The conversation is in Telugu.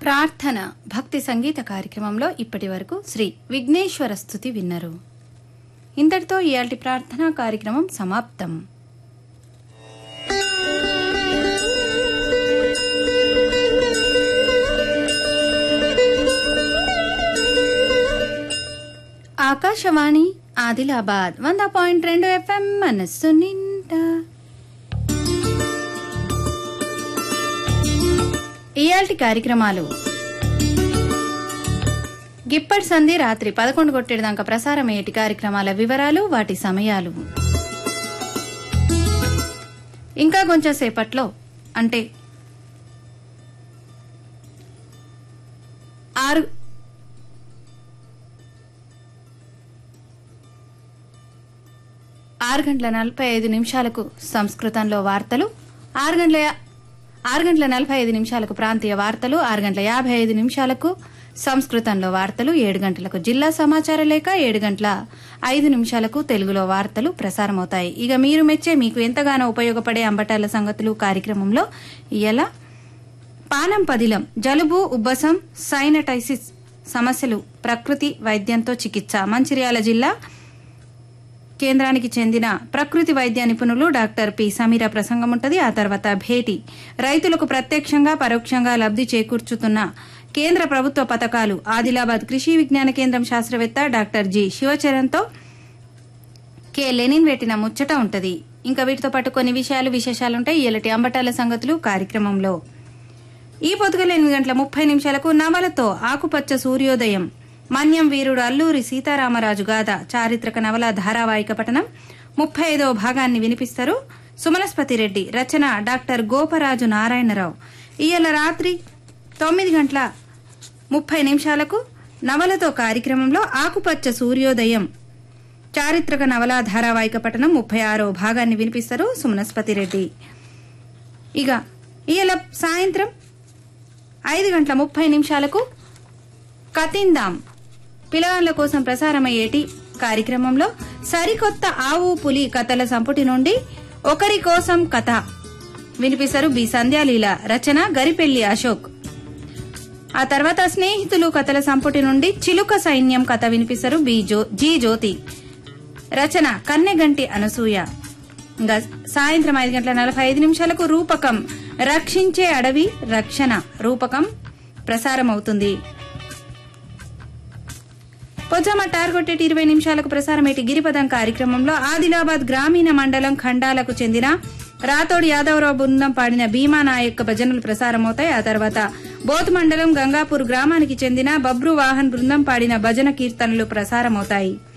ప్రార్థన భక్తి సంగీత కార్యక్రమంలో ఇప్పటి వరకు శ్రీ విఘ్నేశ్వర స్థుతి విన్నరు ఇంతటితో ఇయాల్టి ప్రార్థనా కార్యక్రమం సమాప్తం ఆకాశవాణి ఆదిలాబాద్ వంద పాయింట్ రెండు ఎఫ్ఎం మనస్సు నిండా ఇయాల్టి కార్యక్రమాలు గిప్పటి సంధి రాత్రి పదకొండు కొట్టేదాకా ప్రసారం అయ్యేటి కార్యక్రమాల వివరాలు వాటి సమయాలు ఇంకా కొంచెం సేపట్లో అంటే ఆరు ఆరు గంటల నలభై ఐదు నిమిషాలకు సంస్కృతంలో వార్తలు ఆరు గంటల యా- ఆరు గంటల నలభై ఐదు నిమిషాలకు ప్రాంతీయ వార్తలు ఆరు గంటల యాభై ఐదు నిమిషాలకు సంస్కృతంలో వార్తలు ఏడు గంటలకు జిల్లా సమాచార లేఖ ఏడు గంటల ఐదు నిమిషాలకు తెలుగులో వార్తలు ప్రసారమవుతాయి ఇక మీరు మెచ్చే మీకు ఎంతగానో ఉపయోగపడే అంబటాల సంగతులు కార్యక్రమంలో ఇలా పానం పదిలం జలుబు ఉబ్బసం సైనటైసిస్ సమస్యలు ప్రకృతి వైద్యంతో చికిత్స మంచిర్యాల జిల్లా కేంద్రానికి చెందిన ప్రకృతి వైద్య నిపుణులు డాక్టర్ పి సమీర ప్రసంగం ఉంటుంది ఆ తర్వాత భేటీ రైతులకు ప్రత్యక్షంగా పరోక్షంగా లబ్ది చేకూర్చుతున్న కేంద్ర ప్రభుత్వ పథకాలు ఆదిలాబాద్ కృషి విజ్ఞాన కేంద్రం శాస్త్రవేత్త డాక్టర్ జి శివచరణ్తో కె లెనిన్ పెట్టిన ముచ్చట ఉంటది ఇంకా వీటితో పాటు కొన్ని విషయాలు విశేషాలుంటాయి ఇలాంటి అంబటాల సంగతులు కార్యక్రమంలో ఈ పొద్దుగల ఎనిమిది గంటల ముప్పై నిమిషాలకు నవలతో ఆకుపచ్చ సూర్యోదయం మన్యం వీరుడు అల్లూరి సీతారామరాజు గాథ చారిత్రక నవల ధారావాహిక పఠనం ముప్పై ఐదవ భాగాన్ని వినిపిస్తారు సుమనస్పతి రెడ్డి రచన డాక్టర్ గోపరాజు నారాయణరావు ఇయ్యాల రాత్రి తొమ్మిది గంటల ముప్పై నిమిషాలకు నవలతో కార్యక్రమంలో ఆకుపచ్చ సూర్యోదయం చారిత్రక నవలా ధారావాహిక పఠనం ముప్పై ఆరో భాగాన్ని వినిపిస్తారు సుమనస్పతి రెడ్డి ఇక ఇయ్యాల సాయంత్రం ఐదు గంటల ముప్పై నిమిషాలకు కతిందాం పిల్లగాళ్ల కోసం ప్రసారమయ్యేటి కార్యక్రమంలో సరికొత్త ఆవు పులి కథల సంపుటి నుండి ఒకరి కోసం కథ వినిపిస్తారు బి సంధ్యాలీల రచన గరిపెల్లి అశోక్ ఆ తర్వాత స్నేహితులు కథల సంపుటి నుండి చిలుక సైన్యం కథ వినిపిస్తారు బి జో జి జ్యోతి రచన కన్నెగంటి అనసూయ ఇంకా సాయంత్రం ఐదు గంటల నలభై ఐదు నిమిషాలకు రూపకం రక్షించే అడవి రక్షణ రూపకం ప్రసారం అవుతుంది పొజ్జామ టార్గొట్టేటి ఇరవై నిమిషాలకు ప్రసారమేటి గిరిపదం కార్యక్రమంలో ఆదిలాబాద్ గ్రామీణ మండలం ఖండాలకు చెందిన రాతోడు యాదవరావు బృందం పాడిన భీమా నాయక్ భజనలు ప్రసారమవుతాయి ఆ తర్వాత బోత్ మండలం గంగాపూర్ గ్రామానికి చెందిన బబ్రు వాహన్ బృందం పాడిన భజన కీర్తనలు ప్రసారమవుతాయి